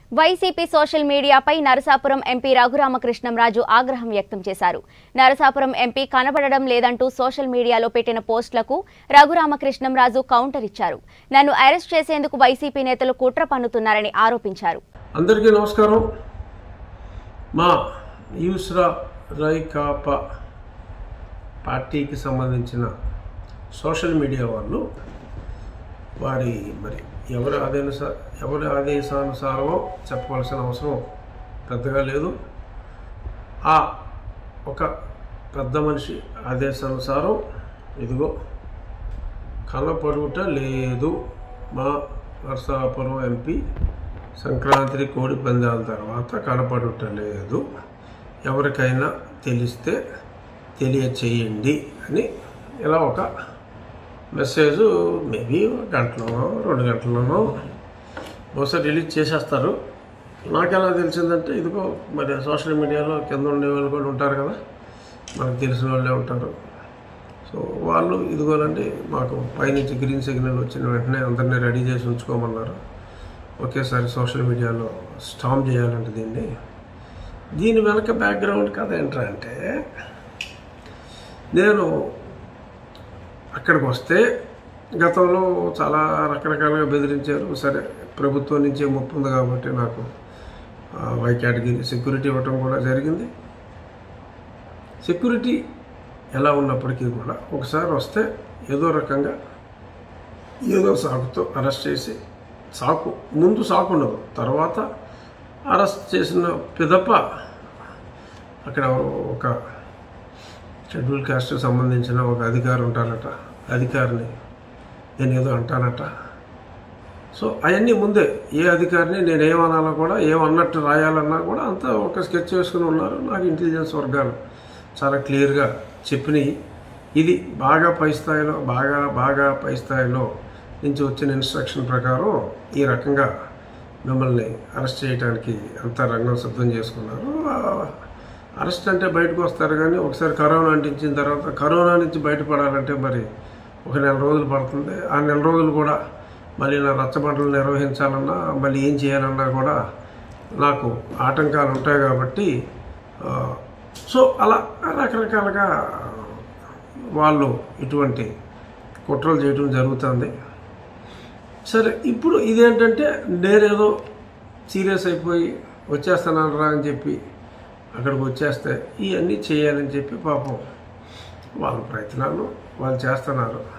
YCP social మీడియాపై Narasapuram MP Raghuramakrishnamraju ఆగ్రహం వ్యక్తం చేశారు నరసాపురం ఎంపీ కనబడడం లేదంటూ సోషల్ మీడియాలో పెట్టిన పోస్టులకు రఘురామకృష్ణంరాజు కౌంటర్ ఇచ్చారు నన్ను అరెస్ట్ చేసేందుకు వైసీపీ నేతలు కుట్ర పన్నుతున్నారని ఆరోపించారు అందరికీ నమస్కారం మా యూస్రా రైకాప పార్టీకి సంబంధించిన సోషల్ మీడియా వాళ్ళు వారి మరి ఎవరి ఆదేశ ఎవరి ఆదేశానుసారమో చెప్పవలసిన అవసరం పెద్దగా లేదు ఆ ఒక పెద్ద మనిషి ఆదేశానుసారం ఇదిగో కనపడుట లేదు మా నరసాపురం ఎంపీ సంక్రాంతి కోడి పందాల తర్వాత కనపడుట లేదు ఎవరికైనా తెలిస్తే తెలియచేయండి అని ఇలా ఒక మెసేజ్ మేబీ గంటలోనో రెండు గంటల్లోనో బహుశా రిలీజ్ చేసేస్తారు నాకు ఎలా తెలిసిందంటే ఇదిగో మరి సోషల్ మీడియాలో కింద ఉండే వాళ్ళు కూడా ఉంటారు కదా మనకు తెలిసిన వాళ్ళే ఉంటారు సో వాళ్ళు ఇదిగోనండి మాకు పైనుంచి గ్రీన్ సిగ్నల్ వచ్చిన వెంటనే అందరినీ రెడీ చేసి ఉంచుకోమన్నారు ఒకేసారి సోషల్ మీడియాలో స్టామ్ చేయాలంటే దీన్ని దీని వెనక బ్యాక్గ్రౌండ్ కథ ఏంట్రా అంటే నేను అక్కడికి వస్తే గతంలో చాలా రకరకాలుగా బెదిరించారు సరే ప్రభుత్వం నుంచే ముప్పు ఉంది కాబట్టి నాకు ఆ, వై కేటగిరీ సెక్యూరిటీ ఇవ్వటం కూడా జరిగింది సెక్యూరిటీ ఎలా ఉన్నప్పటికీ కూడా ఒకసారి వస్తే ఏదో రకంగా ఏదో సాకుతో అరెస్ట్ చేసి సాకు ముందు సాకు ఉండదు తర్వాత అరెస్ట్ చేసిన పిదప అక్కడ ఒక షెడ్యూల్ కాస్ట్కి సంబంధించిన ఒక అధికారి ఉంటారట అధికారిని నేను ఏదో అంటానట సో అవన్నీ ముందే ఏ అధికారిని నేను ఏమనాలో కూడా ఏమన్నట్టు రాయాలన్నా కూడా అంతా ఒక స్కెచ్ వేసుకుని ఉన్నారు నాకు ఇంటెలిజెన్స్ వర్గాలు చాలా క్లియర్గా చెప్పినాయి ఇది బాగా పై స్థాయిలో బాగా బాగా పై స్థాయిలో నుంచి వచ్చిన ఇన్స్ట్రక్షన్ ప్రకారం ఈ రకంగా మిమ్మల్ని అరెస్ట్ చేయడానికి అంతా రంగం సిద్ధం చేసుకున్నారు ఆ, అరెస్ట్ అంటే బయటకు వస్తారు కానీ ఒకసారి కరోనా అంటించిన తర్వాత కరోనా నుంచి బయటపడాలంటే మరి ఒక నెల రోజులు పడుతుంది ఆ నెల రోజులు కూడా మళ్ళీ నా రచ్చబండలు నిర్వహించాలన్నా మళ్ళీ ఏం చేయాలన్నా కూడా నాకు ఆటంకాలు ఉంటాయి కాబట్టి ఆ, సో అలా రకరకాలుగా వాళ్ళు ఇటువంటి కుట్రలు చేయడం జరుగుతుంది సరే ఇప్పుడు ఇదేంటంటే నేనేదో సీరియస్ అయిపోయి వచ్చేస్తాను రా అని చెప్పి అక్కడికి వచ్చేస్తే ఇవన్నీ చేయాలని చెప్పి పాపం వాళ్ళ ప్రయత్నాలు వాళ్ళు చేస్తున్నారు